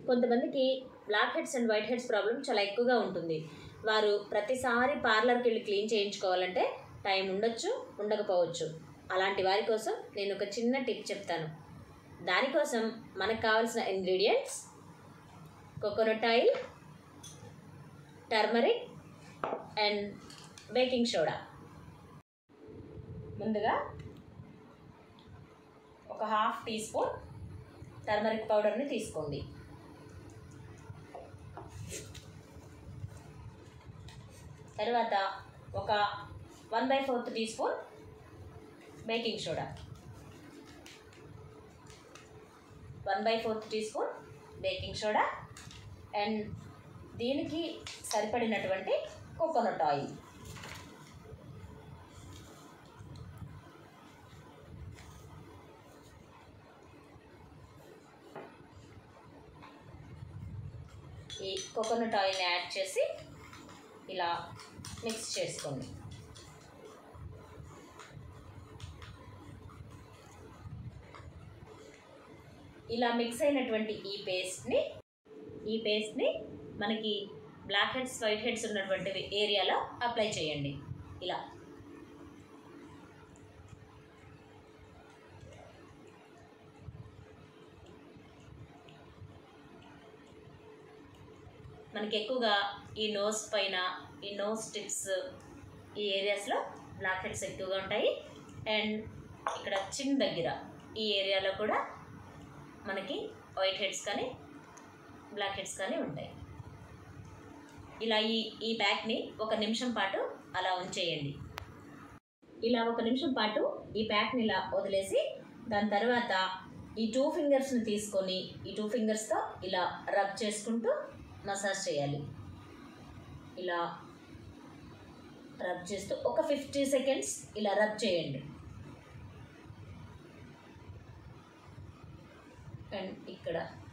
కొంతమందికి blackheads and whiteheads problem చాలా ఎక్కువగా ఉంటుంది వారు ప్రతిసారి పార్లర్కి వెళ్ళి క్లీన్ చేయించుకోవాలంటే టైం ఉండొచ్చు ఉండకపోవచ్చు అలాంటి వారి కోసం నేను ఒక చిన్న టిప్ చెప్తాను దానికోసం మనకు కావాల్సిన ingredients coconut oil turmeric and baking soda ముందుగా ఒక హాఫ్ టీ స్పూన్ టర్మరిక్ పౌడర్ని తీసుకోండి తర్వాత ఒక one by fourth teaspoon baking soda one by fourth teaspoon baking soda and దీనికి సరిపడినటువంటి కోకోనట్ ఆయిల్ ఈ కోకోనట్ ఆయిల్ని యాడ్ చేసి ఇలా మిక్స్ చేసుకోండి ఇలా మిక్స్ అయినటువంటి ఈ పేస్ట్ని ఈ పేస్ట్ని మనకి బ్లాక్ హెడ్స్ వైట్ హెడ్స్ ఉన్నటువంటి ఏరియాలో అప్లై చేయండి ఇలా మనకి ఎక్కువగా ఈ నోస్ పైన ఈ నోస్ టిప్స్ ఈ ఏరియాస్లో బ్లాక్ హెడ్స్ ఎక్కువగా ఉంటాయి అండ్ ఇక్కడ చిన్ దగ్గర ఈ ఏరియాలో కూడా మనకి వైట్ హెడ్స్ కానీ బ్లాక్ హెడ్స్ కానీ ఉంటాయి ఇలా ఈ ఈ ప్యాక్ని ఒక నిమిషం పాటు అలా ఉంచేయండి ఇలా ఒక నిమిషం పాటు ఈ ప్యాక్ని ఇలా వదిలేసి దాని తర్వాత ఈ టూ ఫింగర్స్ని తీసుకొని ఈ టూ ఫింగర్స్తో ఇలా రబ్ చేసుకుంటూ మసాజ్ చేయాలి ఇలా రబ్ చేస్తూ ఒక ఫిఫ్టీ సెకండ్స్ ఇలా రబ్ చేయండి అండ్ ఇక్కడ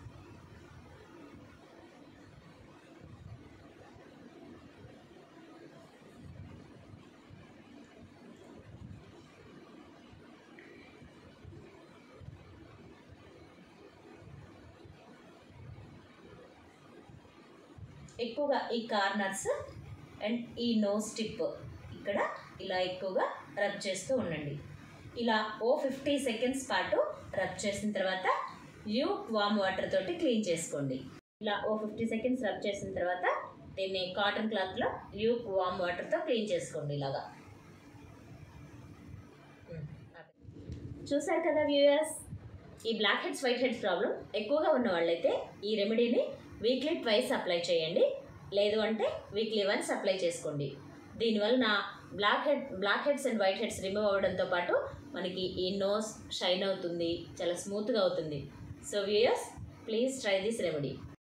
ఎక్కువగా ఈ కార్నర్స్ అండ్ ఈ నోస్ టిప్ ఇక్కడ ఇలా ఎక్కువగా రబ్ చేస్తూ ఉండండి ఇలా ఓ ఫిఫ్టీ సెకండ్స్ పాటు రబ్ చేసిన తర్వాత యూ వామ్ వాటర్ తోటి క్లీన్ చేసుకోండి ఇలా ఓ ఫిఫ్టీ సెకండ్స్ రబ్ చేసిన తర్వాత దీన్ని కాటన్ క్లాత్లో యూ వామ్ వాటర్తో క్లీన్ చేసుకోండి ఇలాగా చూసారు కదా వ్యూయర్స్ ఈ blackheads whiteheads problem ఎక్కువగా ఉన్న వాళ్ళైతే ఈ రెమెడీని వీక్లీ ట్వైస్ అప్లై చేయండి లేదు అంటే వీక్లీ వన్స్ అప్లై చేసుకోండి దీనివలన blackhead blackheads and whiteheads remove అవ్వడంతో పాటు మనకి ఈ నోస్ షైన్ అవుతుంది చాలా స్మూత్గా అవుతుంది so viewers please try this remedy